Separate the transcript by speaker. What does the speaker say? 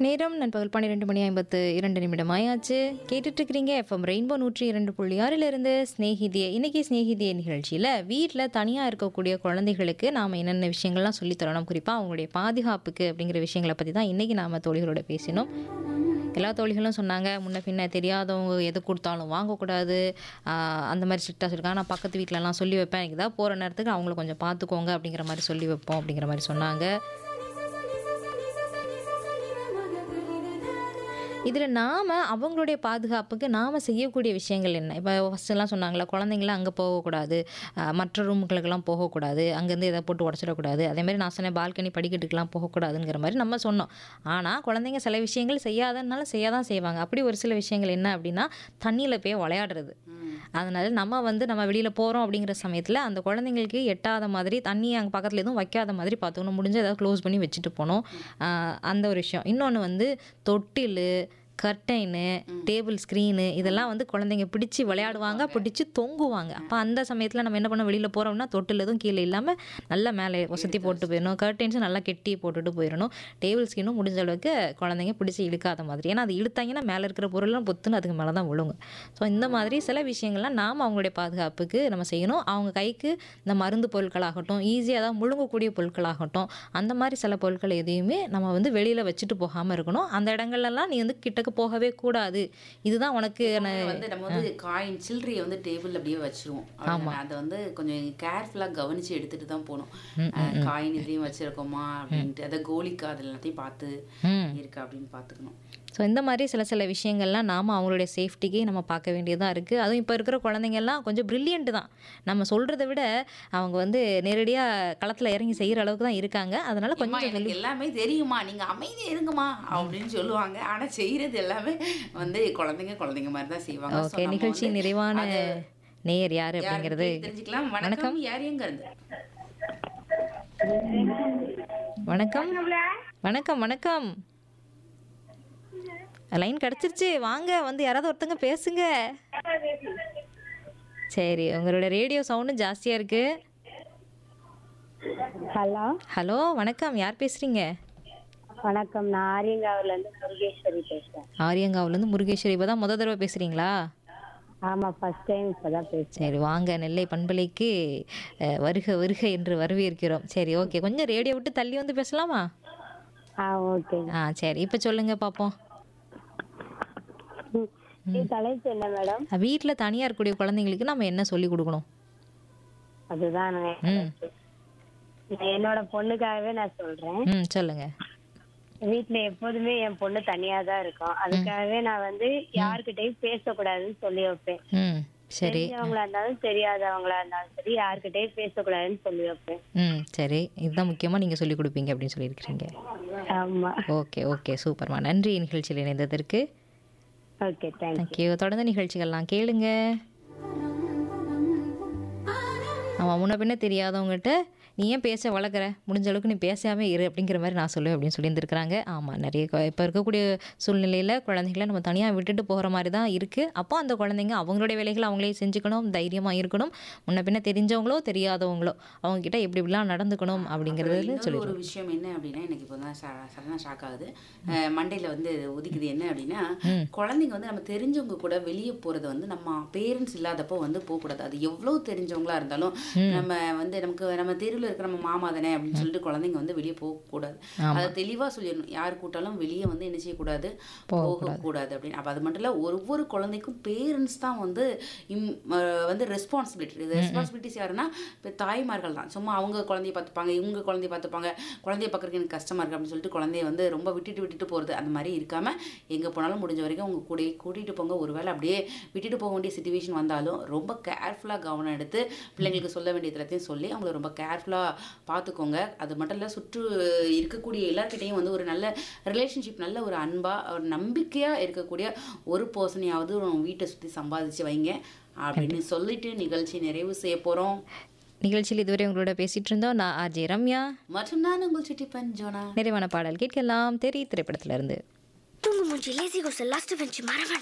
Speaker 1: நேரம் நண்பகல் பன்னிரெண்டு மணி ஐம்பத்து இரண்டு நிமிடம் ஆயாச்சு கேட்டுட்டு இருக்கிறீங்க எஃப்எம் ரெயின்போ நூற்றி இரண்டு புள்ளி ஆறிலிருந்து ஸ்நேகிதிய இன்னைக்கு ஸ்நேகிதிய நிகழ்ச்சியில் வீட்டில் தனியாக இருக்கக்கூடிய குழந்தைகளுக்கு நாம் என்னென்ன விஷயங்கள்லாம் சொல்லித் தரணும் குறிப்பாக அவங்களுடைய பாதுகாப்புக்கு அப்படிங்கிற விஷயங்களை பற்றி தான் இன்றைக்கி நாம் தோழிகளோட பேசினோம் எல்லா தோழிகளும் சொன்னாங்க முன்ன பின்ன தெரியாதவங்க எது கொடுத்தாலும் வாங்கக்கூடாது ஆஹ் அந்த மாதிரி ஸ்ட்ரிக்டாக சொல்லியிருக்காங்க நான் பக்கத்து வீட்டிலலாம் சொல்லி வைப்பேன் எனக்கு தான் போகிற நேரத்துக்கு அவங்கள கொஞ்சம் பார்த்துக்கோங்க அப்படிங்கிற மாதிரி சொல்லி வைப்போம் அப்படிங்கிற மாதிரி சொன்னாங்க இதில் நாம் அவங்களுடைய பாதுகாப்புக்கு நாம் செய்யக்கூடிய விஷயங்கள் என்ன இப்போ ஃபஸ்ட்டெல்லாம் சொன்னாங்களா குழந்தைங்களாம் அங்கே போகக்கூடாது அஹ் மற்ற ரூமுகளுக்கெல்லாம் போகக்கூடாது அங்கேருந்து எதை போட்டு உடச்சிடக்கூடாது அதே மாதிரி நான் சொன்னேன் பால்கனி படிக்கட்டுக்கெல்லாம் போகக்கூடாதுங்கிற மாதிரி நம்ம சொன்னோம் ஆனால் குழந்தைங்க சில விஷயங்கள் செய்யாதனால செய்ய தான் செய்வாங்க அப்படி ஒரு சில விஷயங்கள் என்ன அப்படின்னா தண்ணியில் போய் விளையாடுறது அதனால நம்ம வந்து நம்ம வெளியில் போகிறோம் அப்படிங்கிற சமயத்தில் அந்த குழந்தைங்களுக்கு எட்டாத மாதிரி தண்ணி அங்கே பக்கத்தில் எதுவும் வைக்காத மாதிரி பார்த்துக்கணும் முடிஞ்ச ஏதாவது க்ளோஸ் பண்ணி வச்சுட்டு போகணும் ஆஹ் அந்த ஒரு விஷயம் இன்னொன்று வந்து தொட்டில் கர்டைனு டேபிள் ஸ்க்ரீனு இதெல்லாம் வந்து குழந்தைங்க பிடிச்சி விளையாடுவாங்க பிடிச்சி தொங்குவாங்க அப்போ அந்த சமயத்தில் நம்ம என்ன பண்ண வெளியில் போகிறோம்னா தொட்டில் எதுவும் கீழே இல்லாமல் நல்லா மேலே வசதி போட்டு போயிடணும் கர்டைன்ஸும் நல்லா கெட்டி போட்டுட்டு போயிடணும் டேபிள் ஸ்க்ரீனும் முடிஞ்ச அளவுக்கு குழந்தைங்க பிடிச்சி இழுக்காத மாதிரி ஏன்னா அது இழுத்தாங்கன்னா மேலே இருக்கிற பொருள்லாம் பொத்துன்னு அதுக்கு மேலே தான் விழுங்க ஸோ இந்த மாதிரி சில விஷயங்கள்லாம் நாம் அவங்களுடைய பாதுகாப்புக்கு நம்ம செய்யணும் அவங்க கைக்கு இந்த மருந்து பொருட்களாகட்டும் ஈஸியாக தான் முழுங்கக்கூடிய பொருட்களாகட்டும் அந்த மாதிரி சில பொருட்கள் எதையுமே நம்ம வந்து வெளியில் வச்சுட்டு போகாமல் இருக்கணும் அந்த இடங்கள்லாம் நீ வந்து கிட்டக்கு போகவே கூடாது இதுதான் உனக்கு நான்
Speaker 2: வந்து நம்ம வந்து காயின் சில்லறையை வந்து டேபிள் அப்படியே வச்சிருவோம் அவ்வளவுதானே? அதை வந்து கொஞ்சம் கேர்ஃபுல்லா கவனிச்சு எடுத்துட்டு தான் போகணும் காயின் இதையும் வச்சிருக்கோமா அப்படின்ட்டு அதை கோலிக்கா அது எல்லாத்தையும் பார்த்து
Speaker 1: ம்
Speaker 2: இருக்கா அப்படின்னு பார்த்துக்கணும்
Speaker 1: ஸோ இந்த மாதிரி சில சில விஷயங்கள்லாம் நாம் அவங்களுடைய சேஃப்டிக்கு நம்ம பார்க்க வேண்டியதாக இருக்குது அதுவும் இப்போ இருக்கிற குழந்தைங்கள்லாம் கொஞ்சம் ப்ரில்லியண்ட்டு தான் நம்ம சொல்கிறத விட அவங்க வந்து நேரடியாக களத்தில் இறங்கி செய்கிற அளவுக்கு தான் இருக்காங்க அதனால்
Speaker 2: அம்மா
Speaker 1: கொஞ்சம்
Speaker 2: எனக்கு எல்லாமே தெரியுமா நீங்க அமைதியா இருங்கம்மா அப்படின்னு சொல்லுவாங்க ஆனா செய்யறது எல்லாமே வந்து குழந்தைங்க குழந்தைங்க மாதிரி தான் செய்வாங்க So,
Speaker 1: ஓகே
Speaker 2: நம்ம
Speaker 1: நிகழ்ச்சி
Speaker 2: வந்து
Speaker 1: நிறைவான
Speaker 2: அதை
Speaker 1: நேயர் யார்
Speaker 2: யாருன்னு
Speaker 1: அப்படிங்கிறது
Speaker 2: கேட்டு தெரிஞ்சுக்கலாம் வணக்கம் யார் எங்க இருந்து
Speaker 1: வணக்கம் வணக்கம் வணக்கம் லைன் கிடச்சிருச்சு வாங்க வந்து யாராவது ஒருத்தங்க பேசுங்க சரி உங்களோட ரேடியோ சவுண்டும் ஜாஸ்தியாக இருக்கு
Speaker 3: ஹலோ
Speaker 1: ஹலோ வணக்கம் யார் பேசுகிறீங்க
Speaker 3: வணக்கம் நான் ஆரியங்காவில இருந்து முருகேஸ்வரி பேசுறேன்
Speaker 1: ஆரியங்காவிலேருந்து முருகேஸ்வரி இப்போ தான் முத தடவை பேசுகிறீங்களா
Speaker 3: ஆமா ஃபர்ஸ்ட் டைம் இப்பதான் பேசுறேன்
Speaker 1: சரி வாங்க நெல்லை பண்பலைக்கு அஹ், வருக வருக என்று வரவேற்கிறோம் சரி ஓகே கொஞ்சம் ரேடியோ விட்டு தள்ளி வந்து பேசலாமா
Speaker 3: ஆ ஓகே
Speaker 1: ஆ சரி இப்போ சொல்லுங்க பார்ப்போம்
Speaker 3: இது தலைப்பு என்ன மேடம்
Speaker 1: வீட்டில் தனியாக இருக்கக்கூடிய குழந்தைங்களுக்கு நம்ம என்ன சொல்லி கொடுக்கணும்
Speaker 3: அதுதான் நான்
Speaker 1: ம்
Speaker 3: நான் என்னோட பொண்ணுக்காகவே நான் சொல்றேன்
Speaker 1: ம் சொல்லுங்க
Speaker 3: வீட்ல எப்போதுமே என் பொண்ணு தனியா தான் இருக்கும் அதுக்காகவே நான் வந்து யாருக்கிட்டையும் பேசக்கூடாதுன்னு சொல்லி வைப்பேன்
Speaker 1: ம் சரி
Speaker 3: தெரிஞ்சவங்களா இருந்தாலும் தெரியாதவங்களா இருந்தாலும் சரி யாருக்கிட்டையும் பேசக்கூடாதுன்னு சொல்லி வைப்பேன்
Speaker 1: ம் சரி இதுதான் முக்கியமாக நீங்கள் சொல்லி கொடுப்பீங்க அப்படின்னு சொல்லியிருக்கிறீங்க
Speaker 3: ஆமா
Speaker 1: ஓகே ஓகே சூப்பர்மா நன்றி நிகழ்ச்சியில் இணைந்ததற்கு
Speaker 3: ஓகே தேங்க்ஸ்
Speaker 1: தேங்க்யூ தொடர்ந்து நிகழ்ச்சிகள்லாம் கேளுங்க ஆமாம் முன்ன பின்ன தெரியாதவங்ககிட்ட நீ ஏன் பேச வளர்க்குற முடிஞ்ச அளவுக்கு நீ பேசாமல் இரு அப்படிங்கிற மாதிரி நான் சொல்லுவேன் அப்படின்னு சொல்லியிருந்துருக்காங்க ஆமாம் நிறைய கொ- இப்போ இருக்கக்கூடிய சூழ்நிலையில் குழந்தைகளை நம்ம தனியாக விட்டுட்டு போகிற மாதிரி தான் இருக்குது அப்போ அந்த குழந்தைங்க அவங்களுடைய வேலைகளை அவங்களே செஞ்சுக்கணும் தைரியமாக இருக்கணும் முன்ன பின்ன தெரிஞ்சவங்களோ தெரியாதவங்களோ அவங்கக்கிட்ட எப்படி இப்படிலாம் நடந்துக்கணும் அப்படிங்கிறது
Speaker 2: இன்னொரு
Speaker 1: சொல்லி
Speaker 2: ஒரு விஷயம் என்ன அப்படின்னா எனக்கு இப்போ தான் சடனாக ஷாக் ஆகுது அஹ் மண்டையில வந்து ஒதிக்குது என்ன அப்படின்னா குழந்தைங்க வந்து நம்ம தெரிஞ்சவங்க கூட வெளியே போறது வந்து நம்ம பேரண்ட்ஸ் இல்லாதப்போ வந்து போகக்கூடாது அது எவ்வளவு தெரிஞ்சவங்களா இருந்தாலும் நம்ம வந்து நமக்கு நம்ம தெருவில் இருக்கிற நம்ம மாமா தானே அப்படின்னு சொல்லிட்டு குழந்தைங்க வந்து வெளியே போகக்கூடாது அதை தெளிவா சொல்லிடணும் யார் கூட்டாலும் வெளியே வந்து என்ன செய்யக்கூடாது போகக்கூடாது அப்படின்னு அப்போ அது மட்டும் இல்லை ஒவ்வொரு குழந்தைக்கும் பேரண்ட்ஸ் தான் வந்து இம் அஹ் வந்து ரெஸ்பான்சிபிலிட்டி ரெஸ்பான்சிபிலிட்டிஸ் யாருன்னா இப்போ தாய்மார்கள் தான் சும்மா அவங்க குழந்தைய பார்த்துப்பாங்க இவங்க குழந்தைய பார்த்துப்பாங்க குழந்தைய பார்க்குறதுக்கு எனக்கு கஷ்டமா இருக்கு அப்படின்னு சொல்லிட்டு குழந்தைய வந்து ரொம்ப விட்டுட்டு விட்டுட்டு போகிறது அந்த மாதிரி இருக்காம எங்கே போனாலும் முடிஞ்ச வரைக்கும் உங்க கூட கூட்டிகிட்டு போங்க ஒருவேளை அப்படியே விட்டுட்டு போக வேண்டிய சுச்சுவேஷன் வந்தாலும் ரொம்ப கேர்ஃபுல்லாக கவனம் எடுத்து பிள்ளைங்களுக்கு சொல்ல வேண்டியது எல்லாத்தையும் சொல்லி அவங்கள ரொம்ப கேர்ஃபுல்லாக பார்த்துக்கோங்க அது மட்டும் இல்லை சுற்று இருக்கக்கூடிய எல்லார்கிட்டையும் வந்து ஒரு நல்ல ரிலேஷன்ஷிப் நல்ல ஒரு அன்பாக ஒரு நம்பிக்கையாக இருக்கக்கூடிய ஒரு பர்சனையாவது வீட்டை சுற்றி சம்பாதிச்சு வைங்க அப்படின்னு சொல்லிட்டு நிகழ்ச்சி நிறைவு செய்ய போகிறோம்
Speaker 1: நிகழ்ச்சியில் இதுவரை உங்களோட பேசிட்டு இருந்தோம் நான் ஆர்ஜே ரம்யா
Speaker 2: மற்றும் நான் உங்கள் சிட்டிப்பன் ஜோனா
Speaker 1: நிறைவான பாடல் கேட்கலாம் தெரி திரைப்படத்துல இருந்து
Speaker 4: தூங்கு மூஞ்சி லேசி கோஸ் லாஸ்ட் பெஞ்ச் மறவன்